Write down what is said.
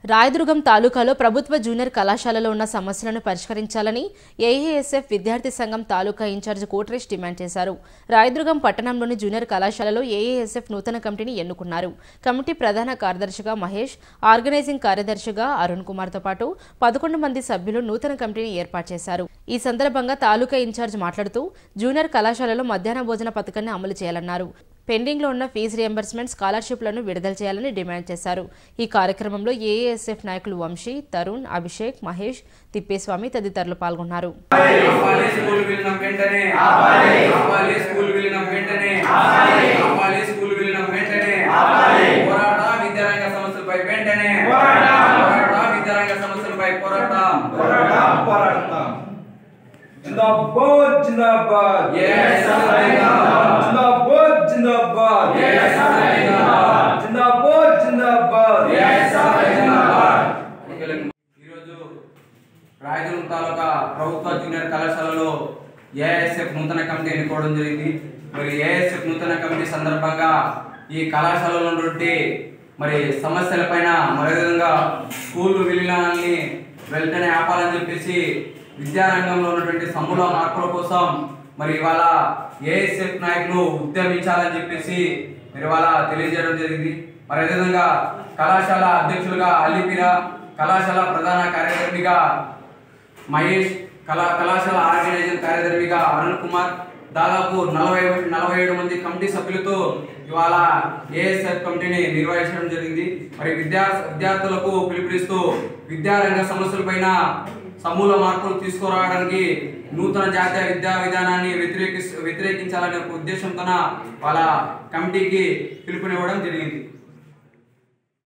రాయదుర్గం తాలూకాలో ప్రభుత్వ జూనియర్ కళాశాలలో ఉన్న సమస్యలను పరిష్కరించాలని ఏఏఎస్ఎఫ్ విద్యార్థి సంఘం తాలూకా ఇన్ఛార్జ్ కోట్రేష్ డిమాండ్ చేశారు రాయదుర్గం పట్టణంలోని జూనియర్ కళాశాలలో ఏఏఎస్ఎఫ్ నూతన కమిటీని ఎన్నుకున్నారు కమిటీ ప్రధాన కార్యదర్శిగా మహేష్ ఆర్గనైజింగ్ కార్యదర్శిగా అరుణ్ కుమార్తో పాటు పదకొండు మంది సభ్యులు నూతన కమిటీని ఏర్పాటు చేశారు ఈ సందర్భంగా తాలూకా ఇన్ఛార్జ్ మాట్లాడుతూ జూనియర్ కళాశాలలో మధ్యాహ్న భోజన పథకాన్ని అమలు చేయాలన్నారు పెండింగ్లో ఉన్న ఫీజు రియంబర్స్మెంట్ స్కాలర్షిప్లను విడుదల చేయాలని డిమాండ్ చేశారు ఈ కార్యక్రమంలో ఏఏఎస్ఎఫ్ నాయకులు వంశీ తరుణ్ అభిషేక్ మహేష్ తిప్పేస్వామి తదితరులు పాల్గొన్నారు ఆపాలి స్కూల్ వెళ్ళిన వెంటనే ఆపాలి స్కూల్ వెళ్ళిన వెంటనే ఆపాలి స్కూల్ వెళ్ళిన వెంటనే పోరాట విద్యారంగ సమస్యలపై వెంటనే పోరాట విద్యారంగ సమస్యలపై పోరాటం जिंदाबाद जिंदाबाद Yes, जिंदाबाद। जिंदाबाद जिंदाबाद Yes, जिंदाबाद। जिंदाबाद जिंदाबाद ఈరోజు రాయదుర్గం తాలూకా ప్రభుత్వ జూనియర్ కళాశాలలో ఏఎస్ఎఫ్ నూతన కమిటీ ఎన్నుకోవడం జరిగింది మరి ఏఎస్ఎఫ్ నూతన కమిటీ సందర్భంగా ఈ కళాశాలలో ఉన్నటువంటి మరి సమస్యలపైన మరో విధంగా స్కూల్ విలీనాన్ని వెంటనే ఆపాలని చెప్పేసి విద్యారంగంలో ఉన్నటువంటి సమూల మార్పుల కోసం మరి ఇవాళ ఏఎస్ఎఫ్ నాయకులు ఉద్యమించాలని చెప్పేసి మరి ఇవాళ తెలియజేయడం జరిగింది మరి అదేవిధంగా కళాశాల అధ్యక్షులుగా అల్లిపిర కళాశాల ప్రధాన కార్యదర్శిగా మహేష్ కళా కళాశాల ఆర్గనైజర్ కార్యదర్శిగా అరుణ్ కుమార్ దాదాపు నలభై నలభై ఏడు మంది కమిటీ సభ్యులతో ఇవాళ ఏఎస్ఎఫ్ కమిటీని నిర్వహించడం జరిగింది మరి విద్యా విద్యార్థులకు పిలుపునిస్తూ విద్యారంగ సమస్యలపైన సమూల మార్పులు తీసుకురావడానికి నూతన జాతీయ విద్యా విధానాన్ని వ్యతిరేకి వ్యతిరేకించాలనే ఒక ఉద్దేశంతో వాళ్ళ కమిటీకి పిలుపునివ్వడం జరిగింది